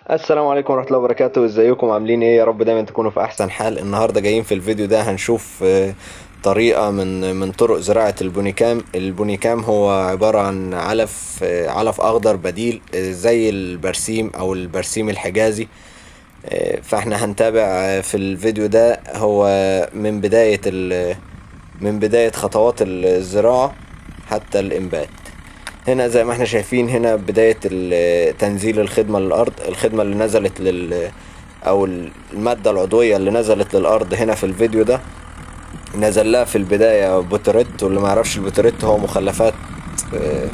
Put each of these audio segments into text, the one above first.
السلام عليكم ورحمة الله وبركاته ازيكم عاملين ايه يا رب دايما تكونوا في احسن حال النهاردة جايين في الفيديو ده هنشوف آه، طريقة من من طرق زراعة البونيكام البونيكام هو عبارة عن علف آه، علف اخضر بديل آه، زي البرسيم او البرسيم الحجازي آه، فاحنا هنتابع آه، في الفيديو ده هو من بداية ال من بداية خطوات الزراعة حتى الإنبات هنا زي ما احنا شايفين هنا بداية ال- تنزيل الخدمة للأرض الخدمة اللي نزلت لل أو المادة العضوية اللي نزلت للأرض هنا في الفيديو ده نزل لها في البداية بوتريت واللي ما يعرفش البوتريت هو مخلفات آه،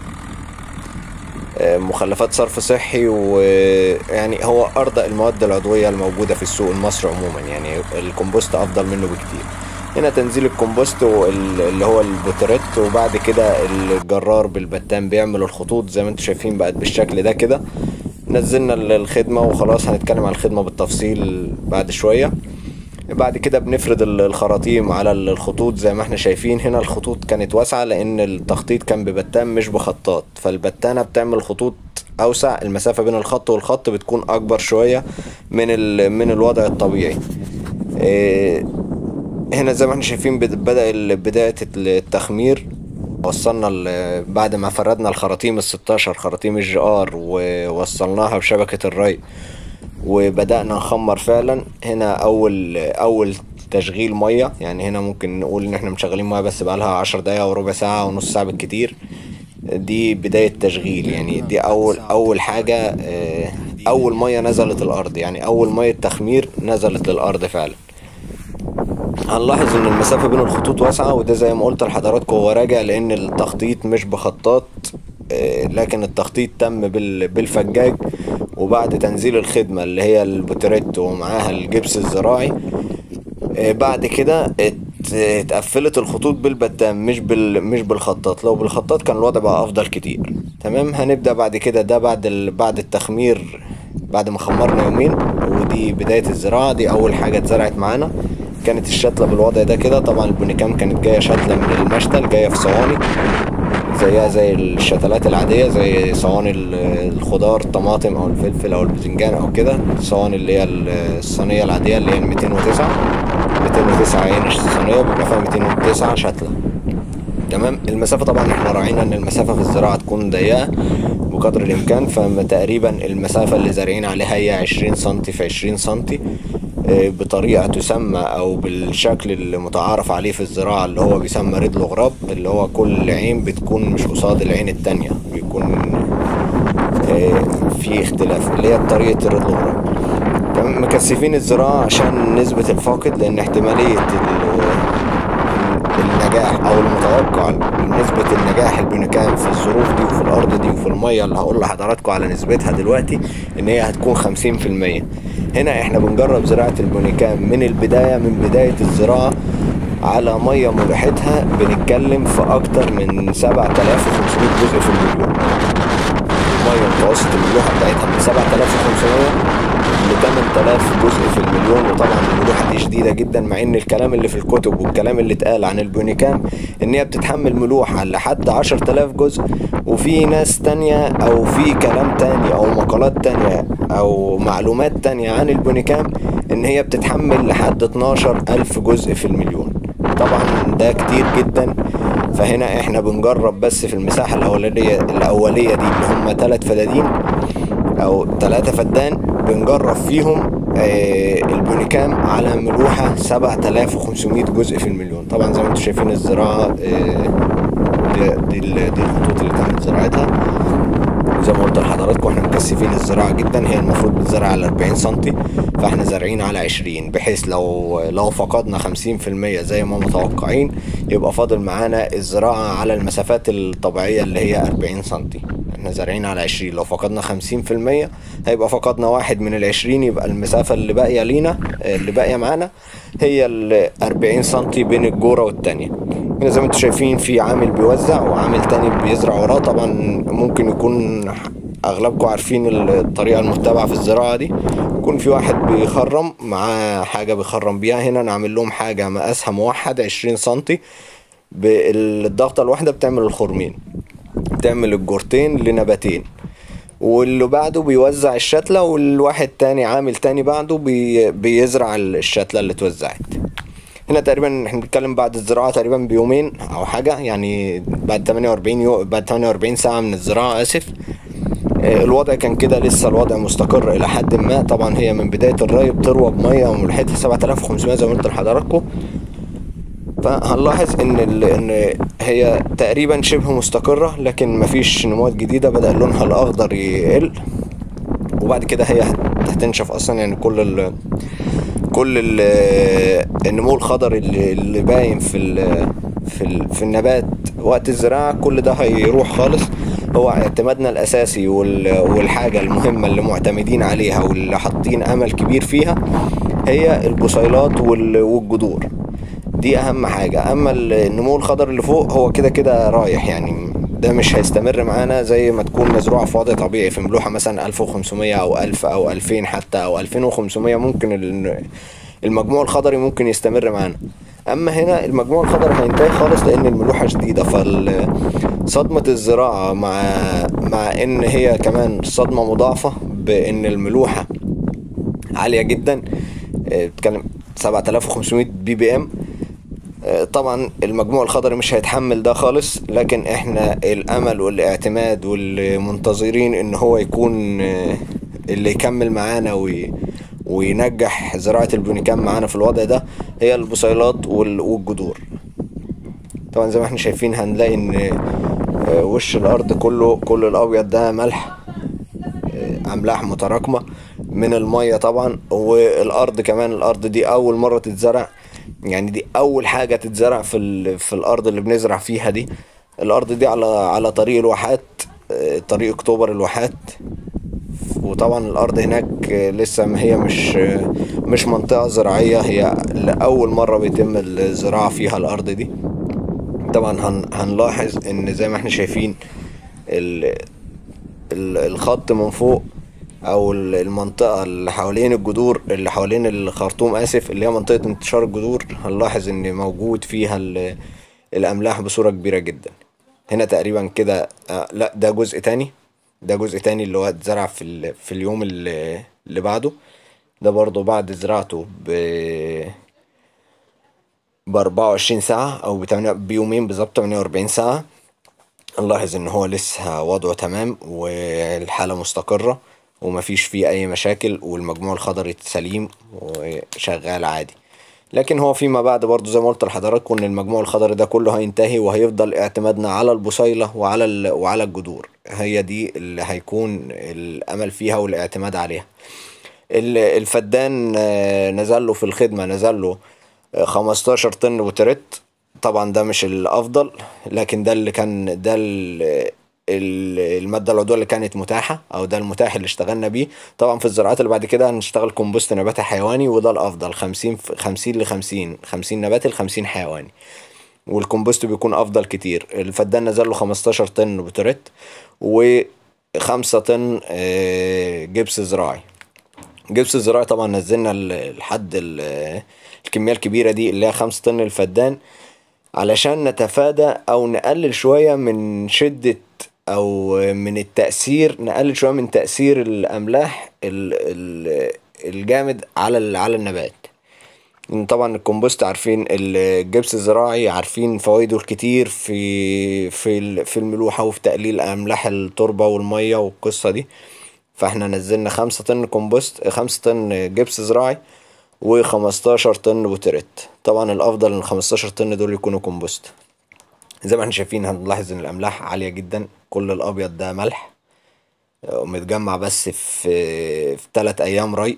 آه، مخلفات صرف صحي ويعني هو أرضى المواد العضوية الموجودة في السوق المصري عموما يعني الكمبوست أفضل منه بكتير هنا تنزيل الكمبوست وال- اللي هو البوتريت وبعد كده الجرار بالبتان بيعمل الخطوط زي ما انتم شايفين بقت بالشكل ده كده نزلنا ال- الخدمة وخلاص هنتكلم عن الخدمة بالتفصيل بعد شوية بعد كده بنفرد ال- الخراطيم على ال- الخطوط زي ما احنا شايفين هنا الخطوط كانت واسعة لان التخطيط كان ببتان مش بخطاط فالبتانة بتعمل خطوط اوسع المسافة بين الخط والخط بتكون اكبر شوية من ال- من الوضع الطبيعي إيه، هنا زي ما احنا شايفين بد- بدأ ال- بداية التخمير وصلنا ال- بعد ما فردنا الخراطيم ال 16 خراطيم الجي ار ووصلناها بشبكة الري وبدأنا نخمر فعلا هنا أول أول تشغيل مية يعني هنا ممكن نقول إن احنا مشغلين مية بس بقالها عشر دقايق أو ربع ساعة أو نص ساعة بالكتير دي بداية تشغيل يعني دي أول أول حاجة آه، أول مية نزلت الأرض يعني أول مية تخمير نزلت للأرض فعلا هنلاحظ ان المسافة بين الخطوط واسعة وده زي ما قلت لحضراتكم هو راجع لان التخطيط مش بخطاط آه، لكن التخطيط تم بال- بالفجاج وبعد تنزيل الخدمة اللي هي البوتريت ومعاها الجبس الزراعي آه، بعد كده ات- اتقفلت الخطوط بالبتام مش بال مش بالخطاط لو بالخطاط كان الوضع بقى افضل كتير تمام هنبدأ بعد كده ده بعد ال... بعد التخمير بعد ما خمرنا يومين ودي بداية الزراعة دي اول حاجة اتزرعت معانا كانت الشتلة بالوضع ده كده طبعا البونيكام كانت جاية شتلة من المشتل جاية في صواني زيها زي الشتلات العادية زي صواني ال- الخضار الطماطم أو الفلفل أو الباذنجان أو كده الصواني اللي هي ال- الصينية العادية اللي هي 209 209 عين الصينية بيبقى فيها 209 شتلة تمام المسافة طبعا احنا راعينا ان المسافة في الزراعة تكون ضيقة بقدر الامكان فتقريبا المسافة اللي زارعين عليها هي 20 سنتي في 20 سنتي آه، بطريقة تسمى او بالشكل المتعارف عليه في الزراعة اللي هو بيسمى رجل غراب اللي هو كل عين بتكون مش قصاد العين التانية بيكون آه، في اختلاف اللي هي طريقة الرجل غراب تمام مكثفين الزراعة عشان نسبة الفاقد لأن احتمالية ال- النجاح او المتوقع نسبة النجاح البونيكام في الظروف دي وفي الارض دي وفي المية اللي هقول لحضراتكم على نسبتها دلوقتي ان هي هتكون خمسين في المية هنا احنا بنجرب زراعة البونيكام من البداية من بداية الزراعة على مية ملوحتها بنتكلم في اكتر من 7500 جزء في المليون المية متوسط الملوحة بتاعتها من 7500 ل 8000 جزء في المليون وطبعا الملوحة دي شديدة جدا مع ان الكلام اللي في الكتب والكلام اللي اتقال عن البونيكام ان هي بتتحمل ملوحة لحد 10000 جزء وفي ناس تانية او في كلام تاني او مقالات تانية او معلومات تانية عن البونيكام ان هي بتتحمل لحد 12000 جزء في المليون طبعا ده كتير جدا فهنا احنا بنجرب بس في المساحة الأولية الأولية دي اللي هم تلات فدادين أو تلاتة فدان بنجرب فيهم آه البونيكام على ملوحة سبعة آلاف وخمسمية جزء في المليون طبعا زي ما انتم شايفين الزراعة آه دي, دي, ال- دي الخطوط اللي تمت زراعتها زي ما قلت لحضراتكم احنا مكثفين الزراعة جدا هي المفروض بتزرع على 40 سنتي فاحنا زارعين على 20 بحيث لو لو فقدنا 50% زي ما متوقعين يبقى فاضل معانا الزراعة على المسافات الطبيعية اللي هي 40 سنتي احنا زارعين على 20 لو فقدنا 50% هيبقى فقدنا واحد من ال 20 يبقى المسافة اللي باقية لينا اللي باقية معانا هي ال 40 سنتي بين الجورة والتانية هنا زي ما انتم شايفين في عامل بيوزع وعامل تاني بيزرع وراه طبعا ممكن يكون اغلبكم عارفين الطريقة المتبعة في الزراعة دي يكون في واحد بيخرم معاه حاجة بيخرم بيها هنا نعمل لهم حاجة مقاسها موحد 20 سنتي بالضغطة الواحدة بتعمل الخرمين بتعمل الجورتين لنباتين واللي بعده بيوزع الشتلة والواحد تاني عامل تاني بعده بي بيزرع الشتلة اللي اتوزعت هنا تقريبا احنا بنتكلم بعد الزراعة تقريبا بيومين او حاجة يعني بعد 48 يوم بعد 48 ساعة من الزراعة اسف آه، الوضع كان كده لسه الوضع مستقر الى حد ما طبعا هي من بداية الري بتروى بمية وملحتها 7500 زي ما قلت لحضراتكم فهنلاحظ ان ال... ان هي تقريبا شبه مستقرة لكن مفيش نموات جديدة بدأ لونها الاخضر يقل وبعد كده هي هتنشف اصلا يعني كل ال... كل ال... النمو الخضري اللي, اللي باين في ال... في ال... في النبات وقت الزراعة كل ده هيروح خالص هو اعتمادنا الاساسي وال... والحاجة المهمة اللي معتمدين عليها واللي حاطين امل كبير فيها هي البصيلات وال... والجذور دي اهم حاجة اما النمو الخضر اللي فوق هو كده كده رايح يعني ده مش هيستمر معانا زي ما تكون مزروعة في وضع طبيعي في ملوحة مثلا 1500 او 1000 او 2000 حتى او 2500 ممكن ال- المجموع الخضري ممكن يستمر معانا اما هنا المجموع الخضري هينتهي خالص لان الملوحة شديدة فصدمة الزراعة مع مع ان هي كمان صدمة مضاعفة بان الملوحة عالية جدا آه، بتتكلم 7500 بي بي ام آه، طبعا المجموع الخضري مش هيتحمل ده خالص لكن احنا الامل والاعتماد والمنتظرين ان هو يكون آه، اللي يكمل معانا وي وينجح زراعة البونيكام معانا في الوضع ده هي البصيلات وال- والجذور طبعا زي ما احنا شايفين هنلاقي ان آه، وش الارض كله كل الابيض ده ملح آه، املاح متراكمه من الميه طبعا والارض كمان الارض دي اول مره تتزرع يعني دي اول حاجه تتزرع في ال... في الارض اللي بنزرع فيها دي الارض دي على على طريق الواحات آه، طريق اكتوبر الواحات وطبعا الارض هناك آه، لسه ما هي مش آه، مش منطقه زراعيه هي لاول مره بيتم الزراعه فيها الارض دي طبعا هن... هنلاحظ ان زي ما احنا شايفين ال... ال- الخط من فوق او ال- المنطقة اللي حوالين الجذور اللي حوالين الخرطوم اسف اللي هي منطقة انتشار الجذور هنلاحظ ان موجود فيها ال- الاملاح بصورة كبيرة جدا هنا تقريبا كده آه لا ده جزء تاني ده جزء تاني اللي هو اتزرع في ال... في اليوم اللي, اللي بعده ده برضو بعد زراعته ب ب 24 ساعة او بتمانية بيومين بالظبط 48 ساعة نلاحظ ان هو لسه وضعه تمام والحالة مستقرة ومفيش فيه اي مشاكل والمجموع الخضري سليم وشغال عادي لكن هو فيما بعد برضو زي ما قلت لحضراتكم ان المجموع الخضري ده كله هينتهي وهيفضل اعتمادنا على البصيلة وعلى ال... وعلى الجذور هي دي اللي هيكون الامل فيها والاعتماد عليها ال- الفدان آه، نزل له في الخدمة نزل له آه، 15 طن بوتريت طبعا ده مش الافضل لكن ده اللي كان ده ال- ال- المادة العضوية اللي كانت متاحة او ده المتاح اللي اشتغلنا بيه طبعا في الزراعات اللي بعد كده هنشتغل كومبوست نباتي حيواني وده الافضل 50 في 50 ل 50 50 نباتي ل 50 حيواني والكومبوست بيكون افضل كتير الفدان نزل له 15 طن بوتريت و5 طن آه، جبس زراعي جبس الزراعي طبعا نزلنا ال- لحد ال- الكمية الكبيرة دي اللي هي خمسة طن الفدان علشان نتفادى او نقلل شوية من شدة او من التأثير نقلل شوية من تأثير الاملاح ال- ال- الجامد على ال- على النبات إن طبعا الكومبوست عارفين الجبس الزراعي عارفين فوائده الكتير في في ال- في الملوحة وفي تقليل املاح التربة والمية والقصة دي فاحنا نزلنا خمسة طن كومبوست خمسة طن جبس زراعي وخمستاشر طن بوتريت طبعا الافضل ان الخمستاشر طن دول يكونوا كومبوست زي ما احنا شايفين هنلاحظ ان الاملاح عالية جدا كل الابيض ده ملح متجمع بس في في تلات ايام ري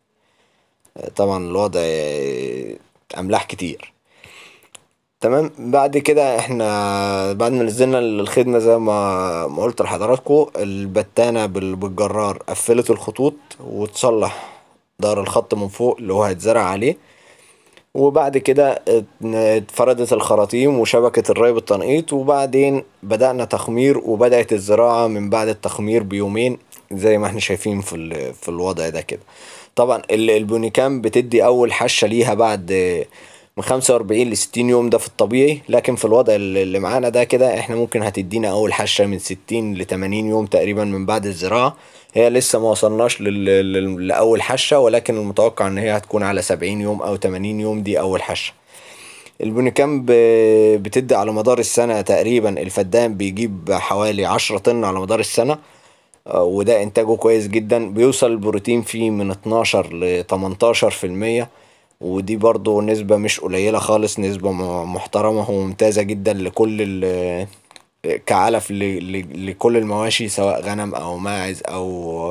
طبعا الوضع املاح كتير تمام بعد كده احنا بعد ما نزلنا الخدمة زي ما ما قلت لحضراتكم البتانة بال- بالجرار قفلت الخطوط وتصلح ظهر الخط من فوق اللي هو هيتزرع عليه وبعد كده ات- اتفردت الخراطيم وشبكة الري بالتنقيط وبعدين بدأنا تخمير وبدأت الزراعة من بعد التخمير بيومين زي ما احنا شايفين في ال- في الوضع ده كده طبعا ال- البونيكام بتدي أول حشة ليها بعد من 45 ل 60 يوم ده في الطبيعي لكن في الوضع اللي معانا ده كده احنا ممكن هتدينا اول حشة من 60 ل 80 يوم تقريبا من بعد الزراعة هي لسه ما وصلناش لأول حشة ولكن المتوقع ان هي هتكون على 70 يوم او 80 يوم دي اول حشة البونيكام بتدي على مدار السنة تقريبا الفدان بيجيب حوالي عشرة طن على مدار السنة آه، وده انتاجه كويس جدا بيوصل البروتين فيه من اتناشر لتمنتاشر في المية ودي برضو نسبة مش قليلة خالص نسبة محترمة وممتازة جدا لكل كعلف لكل المواشي سواء غنم او ماعز او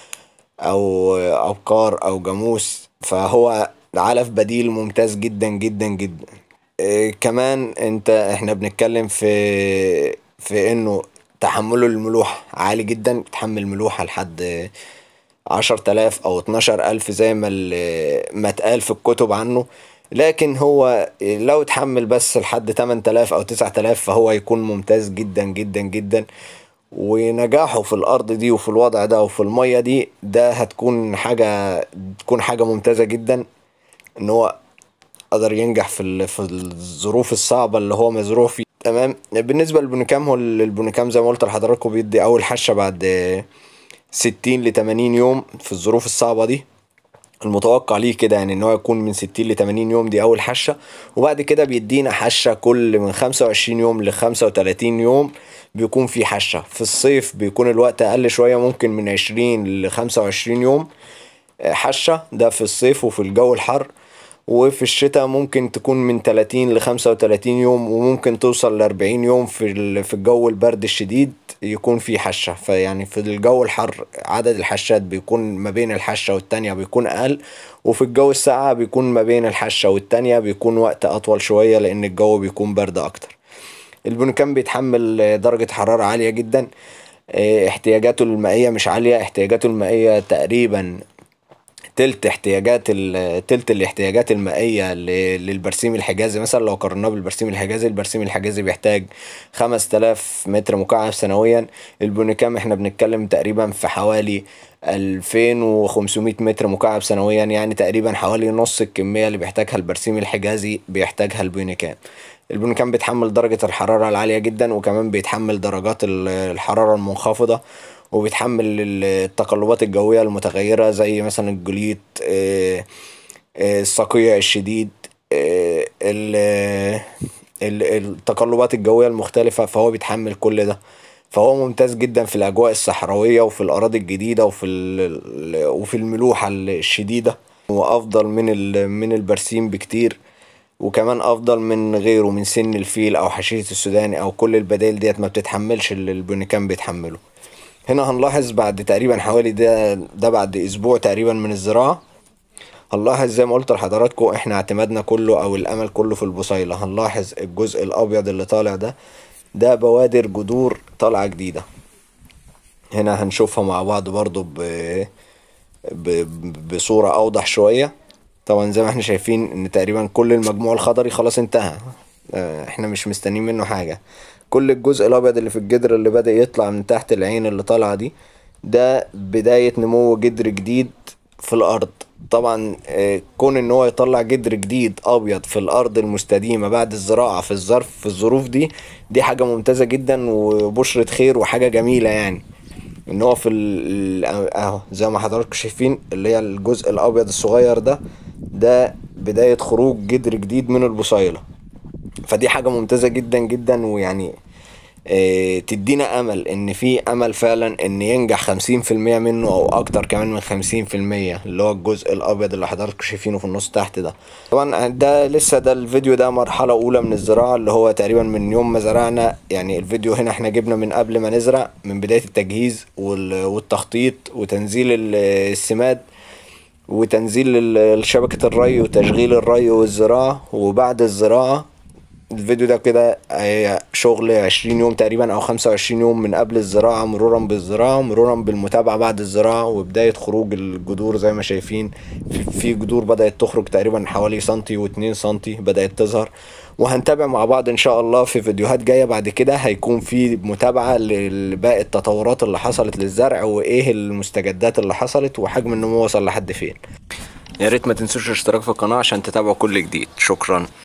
او ابقار او جاموس فهو علف بديل ممتاز جدا جدا جدا إيه كمان انت احنا بنتكلم في في انه تحمله الملوحة عالي جدا بتحمل ملوحة لحد عشر تلاف او اتناشر الف زي ما ما اتقال في الكتب عنه لكن هو لو اتحمل بس لحد تمن تلاف او تسع تلاف فهو يكون ممتاز جدا جدا جدا ونجاحه في الارض دي وفي الوضع ده وفي المية دي ده هتكون حاجة تكون حاجة ممتازة جدا ان هو قدر ينجح في في الظروف الصعبة اللي هو مزروع فيه تمام بالنسبة للبونيكام هو البونيكام زي ما قلت لحضراتكم بيدي أول حشة بعد ستين لتمانين يوم في الظروف الصعبة دي المتوقع ليه كده يعني ان هو يكون من ستين لتمانين يوم دي اول حشة وبعد كده بيدينا حشة كل من خمسة وعشرين يوم لخمسة وتلاتين يوم بيكون في حشة في الصيف بيكون الوقت اقل شوية ممكن من عشرين لخمسة وعشرين يوم حشة ده في الصيف وفي الجو الحر وفي الشتاء ممكن تكون من 30 ل 35 يوم وممكن توصل ل 40 يوم في في الجو البرد الشديد يكون في حشة فيعني في الجو الحر عدد الحشات بيكون ما بين الحشة والتانية بيكون أقل وفي الجو الساقع بيكون ما بين الحشة والتانية بيكون وقت أطول شوية لأن الجو بيكون برد أكتر البونيكان بيتحمل درجة حرارة عالية جدا اه، احتياجاته المائية مش عالية احتياجاته المائية تقريبا تلت احتياجات تلت الاحتياجات المائية للبرسيم الحجازي مثلا لو قارناه بالبرسيم الحجازي البرسيم الحجازي بيحتاج خمس تلاف متر مكعب سنويا البونيكام احنا بنتكلم تقريبا في حوالي ألفين وخمسمية متر مكعب سنويا يعني تقريبا حوالي نص الكمية اللي بيحتاجها البرسيم الحجازي بيحتاجها البونيكام البونيكام بيتحمل درجة الحرارة العالية جدا وكمان بيتحمل درجات الحرارة المنخفضة وبيتحمل التقلبات الجوية المتغيرة زي مثلا الجليد آه، آه، الصقيع الشديد آه، التقلبات الجوية المختلفة فهو بيتحمل كل ده فهو ممتاز جدا في الأجواء الصحراوية وفي الأراضي الجديدة وفي وفي الملوحة الشديدة وأفضل من من البرسيم بكتير وكمان أفضل من غيره من سن الفيل أو حشيشة السوداني أو كل البدائل ديت ما بتتحملش اللي البونيكان بيتحمله هنا هنلاحظ بعد تقريبا حوالي ده ده بعد اسبوع تقريبا من الزراعة هنلاحظ زي ما قلت لحضراتكم احنا اعتمادنا كله او الامل كله في البصيلة هنلاحظ الجزء الابيض اللي طالع ده ده بوادر جذور طالعة جديدة هنا هنشوفها مع بعض برضو ب... ب... بصورة اوضح شوية طبعا زي ما احنا شايفين ان تقريبا كل المجموع الخضري خلاص انتهى اه، احنا مش مستنيين منه حاجة كل الجزء الابيض اللي في الجدر اللي بدأ يطلع من تحت العين اللي طالعة دي ده بداية نمو جدر جديد في الارض طبعا آه، كون ان هو يطلع جدر جديد ابيض في الارض المستديمه بعد الزراعه في الظرف في الظروف دي دي حاجه ممتازه جدا وبشره خير وحاجه جميله يعني ان هو في اهو زي ما حضراتكم شايفين اللي هي الجزء الابيض الصغير ده ده بدايه خروج جدر جديد من البصيله فدي حاجة ممتازة جدا جدا ويعني اه تدينا امل ان في امل فعلا ان ينجح خمسين في المية منه او اكتر كمان من خمسين في المية اللي هو الجزء الابيض اللي حضراتكم شايفينه في النص تحت ده طبعا ده لسه ده الفيديو ده مرحلة اولى من الزراعة اللي هو تقريبا من يوم ما زرعنا يعني الفيديو هنا احنا جبنا من قبل ما نزرع من بداية التجهيز والتخطيط وتنزيل السماد وتنزيل شبكة الري وتشغيل الري والزراعة وبعد الزراعة الفيديو ده كده شغل عشرين يوم تقريبا او خمسة وعشرين يوم من قبل الزراعة مرورا بالزراعة مرورا بالمتابعة بعد الزراعة وبداية خروج الجذور زي ما شايفين في جذور بدأت تخرج تقريبا حوالي سنتي واتنين سنتي بدأت تظهر وهنتابع مع بعض ان شاء الله في فيديوهات جاية بعد كده هيكون في متابعة لباقي التطورات اللي حصلت للزرع وايه المستجدات اللي حصلت وحجم النمو وصل لحد فين يا ريت ما تنسوش الاشتراك في القناة عشان تتابعوا كل جديد شكرا